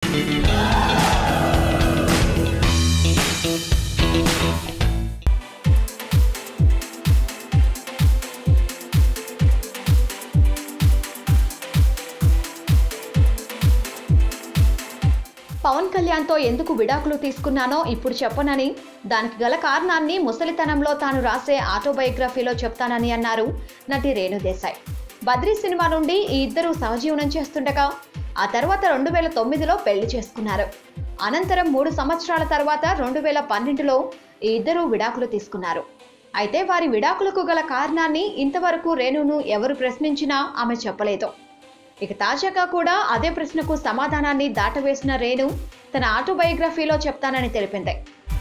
పవన్ కళ్యాణ్తో ఎందుకు విడాకులు తీసుకున్నానో ఇప్పుడు చెప్పనని దానికి గల కారణాన్ని ముసలితనంలో తాను రాసే ఆటోబయోగ్రఫీలో చెప్తానని అన్నారు నటి రేణు దేశాయ్ బద్రీ సినిమా నుండి ఈ ఇద్దరు సహజీవనం చేస్తుండగా ఆ తర్వాత రెండు వేల తొమ్మిదిలో పెళ్లి చేసుకున్నారు అనంతరం మూడు సంవత్సరాల తర్వాత రెండు వేల పన్నెండులో ఈ ఇద్దరు విడాకులు తీసుకున్నారు అయితే వారి విడాకులకు గల కారణాన్ని ఇంతవరకు రేణును ఎవరు ప్రశ్నించినా ఆమె చెప్పలేదు ఇక తాజాగా కూడా అదే ప్రశ్నకు సమాధానాన్ని దాటవేసిన రేణు తన ఆటోబయోగ్రఫీలో చెప్తానని తెలిపింది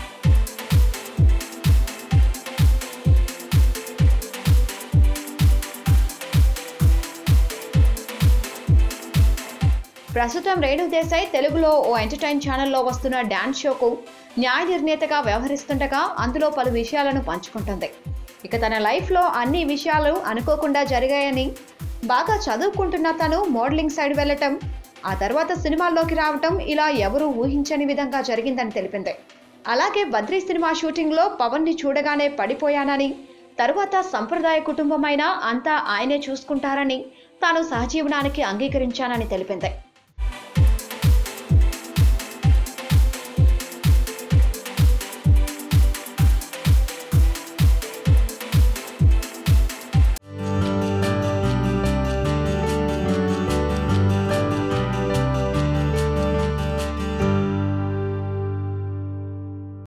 ప్రస్తుతం రేణు దేశాయ్ తెలుగులో ఓ ఎంటర్టైన్ ఛానల్లో వస్తున్న డాన్స్ షోకు న్యాయ నిర్ణేతగా వ్యవహరిస్తుండగా అందులో పలు విషయాలను పంచుకుంటుంది ఇక తన లైఫ్లో అన్ని విషయాలు అనుకోకుండా జరిగాయని బాగా చదువుకుంటున్న తను మోడలింగ్ సైడ్ వెళ్ళటం ఆ తర్వాత సినిమాల్లోకి రావటం ఇలా ఎవరూ ఊహించని విధంగా జరిగిందని తెలిపింది అలాగే బద్రీ సినిమా షూటింగ్లో పవన్ని చూడగానే పడిపోయానని తరువాత సంప్రదాయ కుటుంబమైనా అంతా ఆయనే చూసుకుంటారని తాను సహజీవనానికి అంగీకరించానని తెలిపింది